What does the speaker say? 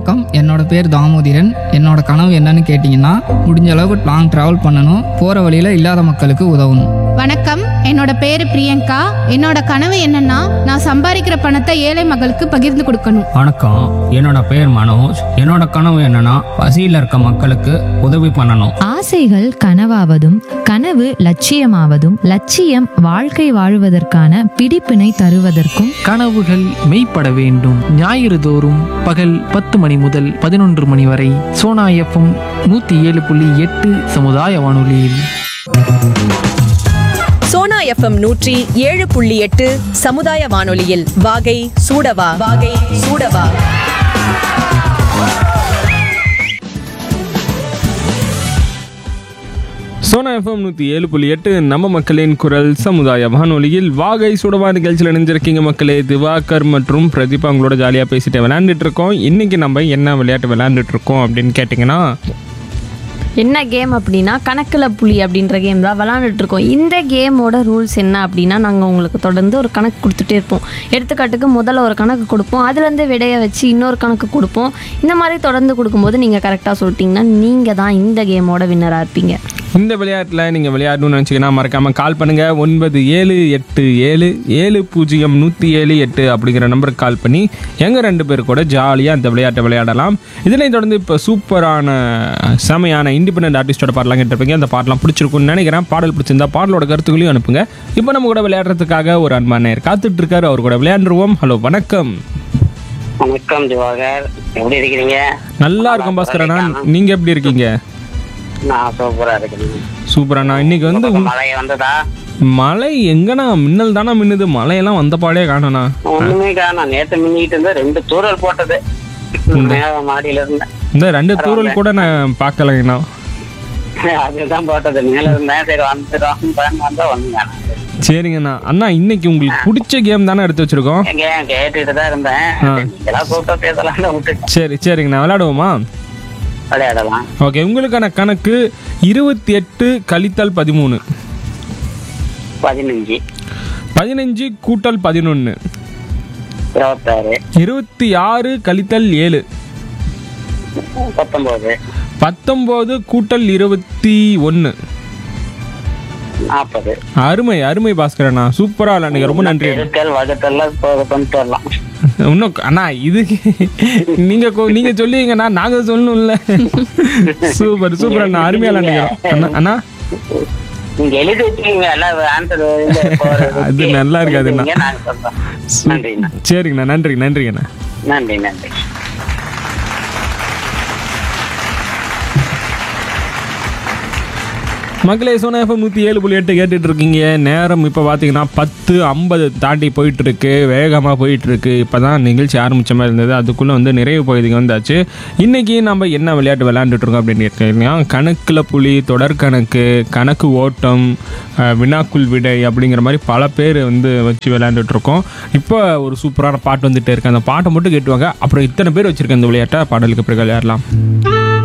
வணக்கம் என்னோட பேர் தாமோதிரன் என்னோட கனவு என்னன்னு கேட்டிங்கன்னா முடிஞ்ச அளவுக்கு லாங் ட்ராவல் பண்ணணும் போகிற வழியில் இல்லாத மக்களுக்கு உதவணும் வணக்கம் என்னோட பேரு பிரியங்கா என்னோட கனவு என்னன்னா நான் சம்பாதிக்கிற பணத்தை ஏழை மக்களுக்கு பகிர்ந்து கொடுக்கணும் வணக்கம் என்னோட பேர் மனோஜ் என்னோட கனவு என்னன்னா பசியில் இருக்க மக்களுக்கு உதவி பண்ணணும் ஆசைகள் கனவாவதும் கனவு லட்சியமாவதும் லட்சியம் வாழ்க்கை வாழுவதற்கான பிடிப்பினை தருவதற்கும் கனவுகள் மெய்ப்பட வேண்டும் ஞாயிறு தோறும் பகல் பத்து மணி முதல் பதினொன்று மணி வரை சோனா எஃப்எம் நூற்றி ஏழு புள்ளி எட்டு சமுதாய வானொலியில் சோனா எஃப்எம் நூற்றி ஏழு புள்ளி எட்டு சமுதாய வானொலியில் வாகை சூடவா வாகை சூடவா சோனா எஃப்எம் நூற்றி ஏழு புள்ளி எட்டு நம்ம மக்களின் குரல் சமுதாய வானொலியில் வாகை சுடவா நிகழ்ச்சியில் இணைஞ்சிருக்கீங்க மக்களே திவாகர் மற்றும் பிரதீபா உங்களோட ஜாலியாக பேசிட்டு விளையாண்டுட்டு இருக்கோம் இன்னைக்கு நம்ம என்ன விளையாட்டு விளையாண்டுட்டு இருக்கோம் அப்படின்னு கேட்டிங்கன்னா என்ன கேம் அப்படின்னா கணக்கில் புலி அப்படின்ற கேம் தான் விளாண்டுட்டு இருக்கோம் இந்த கேமோட ரூல்ஸ் என்ன அப்படின்னா நாங்கள் உங்களுக்கு தொடர்ந்து ஒரு கணக்கு கொடுத்துட்டே இருப்போம் எடுத்துக்காட்டுக்கு முதல்ல ஒரு கணக்கு கொடுப்போம் அதுலேருந்து விடையை வச்சு இன்னொரு கணக்கு கொடுப்போம் இந்த மாதிரி தொடர்ந்து கொடுக்கும்போது நீங்கள் கரெக்டாக சொல்லிட்டீங்கன்னா நீங்கள் தான் இந்த கேமோட வின்னராக இருப்பீங்க இந்த விளையாட்டில் நீங்கள் விளையாடணும்னு நினச்சிங்கன்னா மறக்காமல் கால் பண்ணுங்கள் ஒன்பது ஏழு எட்டு ஏழு ஏழு பூஜ்ஜியம் நூற்றி ஏழு எட்டு அப்படிங்கிற நம்பருக்கு கால் பண்ணி எங்கள் ரெண்டு பேர் கூட ஜாலியாக அந்த விளையாட்டை விளையாடலாம் இதனைத் தொடர்ந்து இப்போ சூப்பரான செமையான இண்டிபெண்டன்ட் ஆர்டிஸ்டோட பாடலாம் கேட்டிருப்பீங்க அந்த பாடலாம் பிடிச்சிருக்கும்னு நினைக்கிறேன் பாடல் பிடிச்சிருந்தா பாடலோட கருத்துக்களையும் அனுப்புங்க இப்போ நம்ம கூட விளையாடுறதுக்காக ஒரு அன்பான நேர் காத்துட்டு இருக்காரு அவர் கூட விளையாண்டுருவோம் ஹலோ வணக்கம் வணக்கம் திவாகர் எப்படி இருக்கிறீங்க நல்லா இருக்கும் பாஸ்கரண்ணா நீங்கள் எப்படி இருக்கீங்க நான் சூப்பரா இருக்கிறேன் சூப்பராண்ணா இன்னைக்கு வந்து பக்கம் மழை வந்ததா மழை எங்கண்ணா மின்னல் தானே மின்னுது மழையெல்லாம் வந்த பாடே காணோண்ணா ஒண்ணுமே காணோம் நேத்து மின்னிட்டு இருந்த ரெண்டு தூரல் போட்டது மேல மாடியில இருந்தேன் இந்த ரெண்டு தூரல் கூட நான் பார்க்கலைங்கண்ணா அதுதான் போட்டது மேல இருந்தேன் சரி வந்துடும் பயன் வந்தா ஒண்ணு சரிங்கண்ணா அண்ணா இன்னைக்கு உங்களுக்கு பிடிச்ச கேம் தானே எடுத்து வச்சிருக்கோம் எங்க கேட்டுட்டு தான் இருந்தேன் நீங்களா கூப்பிட்ட பேசலாம் விட்டுட்டேன் சரி சரிங்கண்ணா விளையாடுவோமா விளையாடலாம் ஓகே உங்களுக்கான கணக்கு இருபத்தி எட்டு கழித்தல் பதிமூணு பதினஞ்சு பதினஞ்சு கூட்டல் பதினொன்று இருபத்தாறு இருபத்தி ஆறு கழித்தல் ஏழு பத்தொன்பது பத்தொம்போது கூட்டல் இருபத்தி ஒன்று நாற்பது அருமை அருமை பாஸ்கரண்ணா சூப்பராக விளையாடுங்க ரொம்ப நன்றி பெருக்கல் வகுத்தெல்லாம் கொண்டு வரலாம் இன்னும் அண்ணா இது நீங்க கொ- நீங்க சொல்லுவீங்கண்ணா நாங்க சொல்லணும்ல சூப்பர் சூப்பர் அண்ணா அருமையா விளையாண்டுக்கிறோம் அண்ணா அண்ணா நீங்க எழுதி வச்சுக்கீங்க எல்லாம் ஆன்சர் அது நல்லா இருக்காதுண்ணா. நாங்க சொல்றோம் நன்றிண்ணா சரிங்கண்ணா நன்றி நன்றிங்கண்ணா நன்றி நன்றி மக்களே சோனா எஃப்எம் நூற்றி ஏழு புள்ளி எட்டு கேட்டுட்டு இருக்கீங்க நேரம் இப்போ பார்த்தீங்கன்னா பத்து ஐம்பது தாண்டி போயிட்டு இருக்கு வேகமாக போயிட்டு இருக்கு இப்போ தான் நிகழ்ச்சி ஆரம்பிச்ச மாதிரி இருந்தது அதுக்குள்ளே வந்து நிறைவு பகுதிக்கு வந்தாச்சு இன்னைக்கு நம்ம என்ன விளையாட்டு விளையாண்டுட்டு இருக்கோம் அப்படின்னு கேட்டீங்கன்னா கணக்கில் புலி தொடர் கணக்கு கணக்கு ஓட்டம் அஹ், வினாக்குள் விடை அப்படிங்கிற மாதிரி பல பேர் வந்து வச்சு விளையாண்டுட்டு இருக்கோம் இப்போ ஒரு சூப்பரான பாட்டு வந்துட்டே இருக்கு அந்த பாட்டை மட்டும் கேட்டுவாங்க அப்புறம் இத்தனை பேர் வச்சிருக்க இந்த விளையாட்டை பாடலுக்கு பிறகு விளையாடலாம்